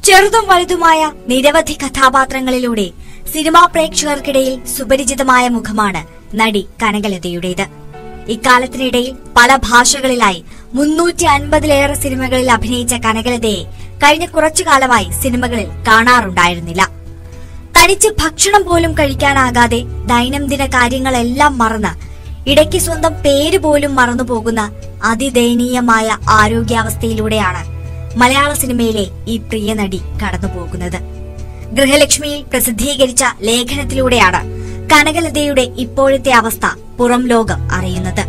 ചെറുതും വലുതുമായ നിരവധി കഥാപാത്രങ്ങളിലൂടെ സിനിമാ പ്രേക്ഷകർക്കിടയിൽ സുപരിചിതമായ മുഖമാണ് നടി കനകലതയുടേത് ഇക്കാലത്തിനിടയിൽ പല ഭാഷകളിലായി മുന്നൂറ്റി അൻപതിലേറെ സിനിമകളിൽ അഭിനയിച്ച കനകലതയെ കഴിഞ്ഞ കുറച്ചു കാലമായി സിനിമകളിൽ കാണാറുണ്ടായിരുന്നില്ല തനിച്ച് ഭക്ഷണം പോലും കഴിക്കാനാകാതെ ദൈനംദിന കാര്യങ്ങളെല്ലാം മറന്ന് ഇടയ്ക്ക് സ്വന്തം പേര് പോലും മറന്നുപോകുന്ന അതിദയനീയമായ ആരോഗ്യാവസ്ഥയിലൂടെയാണ് മലയാള സിനിമയിലെ ഈ പ്രിയ നടി കടന്നുപോകുന്നത് ഗൃഹലക്ഷ്മിയിൽ പ്രസിദ്ധീകരിച്ച ലേഖനത്തിലൂടെയാണ് കനകലതയുടെ ഇപ്പോഴത്തെ അവസ്ഥ പുറം ലോകം അറിയുന്നത്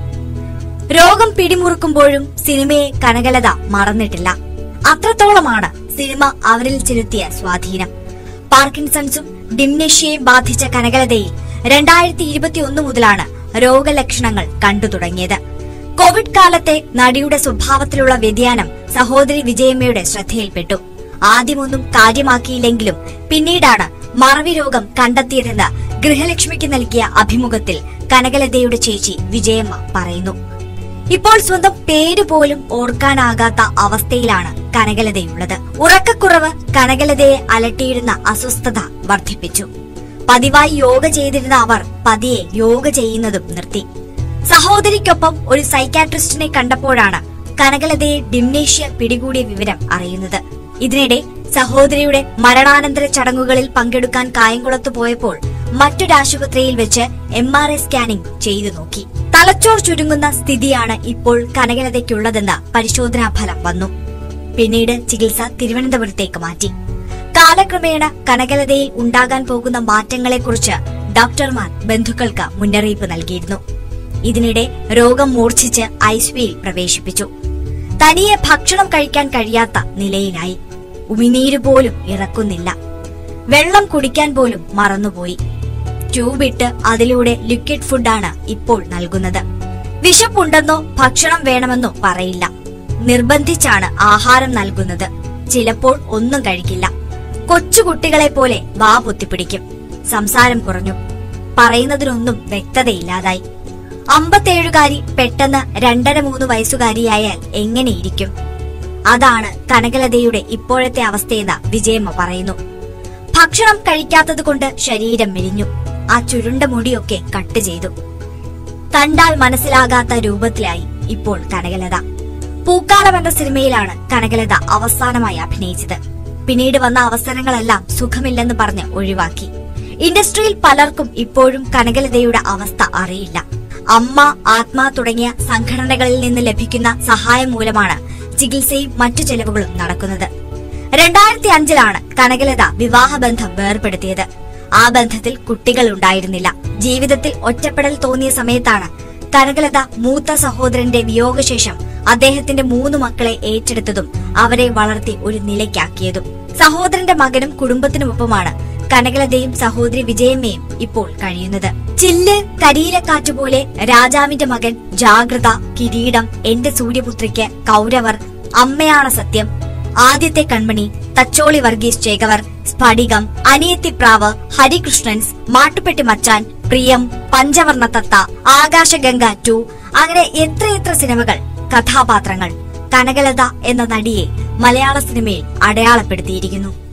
രോഗം പിടിമുറുക്കുമ്പോഴും സിനിമയെ കനകലത മറന്നിട്ടില്ല അത്രത്തോളമാണ് സിനിമ അവരിൽ ചെലുത്തിയ സ്വാധീനം പാർക്കിൻസൺസും ഡിംനേഷ്യയും ബാധിച്ച കനകലതയിൽ രണ്ടായിരത്തി ഇരുപത്തിയൊന്ന് മുതലാണ് രോഗലക്ഷണങ്ങൾ കണ്ടു തുടങ്ങിയത് കോവിഡ് കാലത്തെ നടിയുടെ സ്വഭാവത്തിലുള്ള വ്യതിയാനം സഹോദരി വിജയമ്മയുടെ ശ്രദ്ധയിൽപ്പെട്ടു ആദ്യമൊന്നും കാര്യമാക്കിയില്ലെങ്കിലും പിന്നീടാണ് മറവി രോഗം കണ്ടെത്തിയതെന്ന് ഗൃഹലക്ഷ്മിക്ക് നൽകിയ അഭിമുഖത്തിൽ കനകലതയുടെ ചേച്ചി വിജയമ്മ പറയുന്നു ഇപ്പോൾ സ്വന്തം പേര് പോലും ഓർക്കാനാകാത്ത അവസ്ഥയിലാണ് കനകലതയുള്ളത് ഉറക്കക്കുറവ് കനകലതയെ അലട്ടിയിരുന്ന അസ്വസ്ഥത വർദ്ധിപ്പിച്ചു പതിവായി യോഗ ചെയ്തിരുന്ന അവർ പതിയെ യോഗ ചെയ്യുന്നതും നിർത്തി സഹോദരിക്കൊപ്പം ഒരു സൈക്കാട്രിസ്റ്റിനെ കണ്ടപ്പോഴാണ് കനകലതയെ ഡിംനേഷ്യ പിടികൂടിയ വിവരം അറിയുന്നത് ഇതിനിടെ സഹോദരിയുടെ മരണാനന്തര ചടങ്ങുകളിൽ പങ്കെടുക്കാൻ കായംകുളത്ത് പോയപ്പോൾ മറ്റൊരാശുപത്രിയിൽ വെച്ച് എം ആർ ഐ സ്കാനിംഗ് ചെയ്തു നോക്കി തലച്ചോർ ചുരുങ്ങുന്ന സ്ഥിതിയാണ് ഇപ്പോൾ കനകലതയ്ക്കുള്ളതെന്ന് പരിശോധനാ ഫലം വന്നു പിന്നീട് ചികിത്സ തിരുവനന്തപുരത്തേക്ക് മാറ്റി കാലക്രമേണ കനകലതയിൽ ഉണ്ടാകാൻ പോകുന്ന മാറ്റങ്ങളെക്കുറിച്ച് ഡോക്ടർമാർ ബന്ധുക്കൾക്ക് മുന്നറിയിപ്പ് നൽകിയിരുന്നു ഇതിനിടെ രോഗം മൂർച്ഛിച്ച് ഐസിയുയിൽ പ്രവേശിപ്പിച്ചു തനിയെ ഭക്ഷണം കഴിക്കാൻ കഴിയാത്ത നിലയിലായി ഉമിനീര് പോലും ഇറക്കുന്നില്ല വെള്ളം കുടിക്കാൻ പോലും മറന്നുപോയി ട്യൂബിട്ട് അതിലൂടെ ലിക്വിഡ് ഫുഡാണ് ഇപ്പോൾ നൽകുന്നത് വിശപ്പുണ്ടെന്നോ ഭക്ഷണം വേണമെന്നോ പറയില്ല നിർബന്ധിച്ചാണ് ആഹാരം നൽകുന്നത് ചിലപ്പോൾ ഒന്നും കഴിക്കില്ല കൊച്ചുകുട്ടികളെ പോലെ വാ പൊത്തിപ്പിടിക്കും സംസാരം കുറഞ്ഞു പറയുന്നതിനൊന്നും വ്യക്തതയില്ലാതായി അമ്പത്തേഴുകാരി പെട്ടെന്ന് രണ്ടര മൂന്ന് വയസ്സുകാരിയായാൽ എങ്ങനെയിരിക്കും അതാണ് കനകലതയുടെ ഇപ്പോഴത്തെ അവസ്ഥയെന്ന് വിജയമ്മ പറയുന്നു ഭക്ഷണം കഴിക്കാത്തത് കൊണ്ട് ശരീരം മെലിഞ്ഞു ആ ചുരുണ്ട മുടിയൊക്കെ കട്ട് ചെയ്തു കണ്ടാൽ മനസ്സിലാകാത്ത രൂപത്തിലായി ഇപ്പോൾ കനകലത പൂക്കാലം എന്ന സിനിമയിലാണ് കനകലത അവസാനമായി അഭിനയിച്ചത് പിന്നീട് വന്ന അവസരങ്ങളെല്ലാം സുഖമില്ലെന്ന് പറഞ്ഞ് ഒഴിവാക്കി ഇൻഡസ്ട്രിയിൽ പലർക്കും ഇപ്പോഴും കനകലതയുടെ അവസ്ഥ അറിയില്ല അമ്മ ആത്മ തുടങ്ങിയ സംഘടനകളിൽ നിന്ന് ലഭിക്കുന്ന സഹായം മൂലമാണ് ചികിത്സയും മറ്റു ചെലവുകളും നടക്കുന്നത് രണ്ടായിരത്തി അഞ്ചിലാണ് കനകലത വിവാഹബന്ധം വേർപെടുത്തിയത് ആ ബന്ധത്തിൽ കുട്ടികൾ ഉണ്ടായിരുന്നില്ല ജീവിതത്തിൽ ഒറ്റപ്പെടൽ തോന്നിയ സമയത്താണ് കനകലത മൂത്ത സഹോദരന്റെ വിയോഗശേഷം അദ്ദേഹത്തിന്റെ മൂന്ന് മക്കളെ ഏറ്റെടുത്തതും അവരെ വളർത്തി ഒരു നിലയ്ക്കാക്കിയതും സഹോദരന്റെ മകനും കുടുംബത്തിനുമൊപ്പമാണ് കനകലതയും സഹോദരി വിജയമ്മയും ഇപ്പോൾ കഴിയുന്നത് ചില്ല് കരിയിലക്കാറ്റ് പോലെ രാജാവിന്റെ മകൻ ജാഗ്രത കിരീടം എന്റെ സൂര്യപുത്രിക്ക് കൗരവർ അമ്മയാണ് സത്യം ആദ്യത്തെ കൺമണി തച്ചോളി വർഗീസ് ചേകവർ സ്ഫടികം അനിയത്തിപ്രാവ് ഹരികൃഷ്ണൻസ് മാട്ടുപ്പെട്ടി മച്ചാൻ പ്രിയം പഞ്ചവർണ്ണ തത്ത ആകാശഗംഗ ടു അങ്ങനെ എത്രയെത്ര സിനിമകൾ കഥാപാത്രങ്ങൾ കനകലത എന്ന നടിയെ മലയാള സിനിമയിൽ അടയാളപ്പെടുത്തിയിരിക്കുന്നു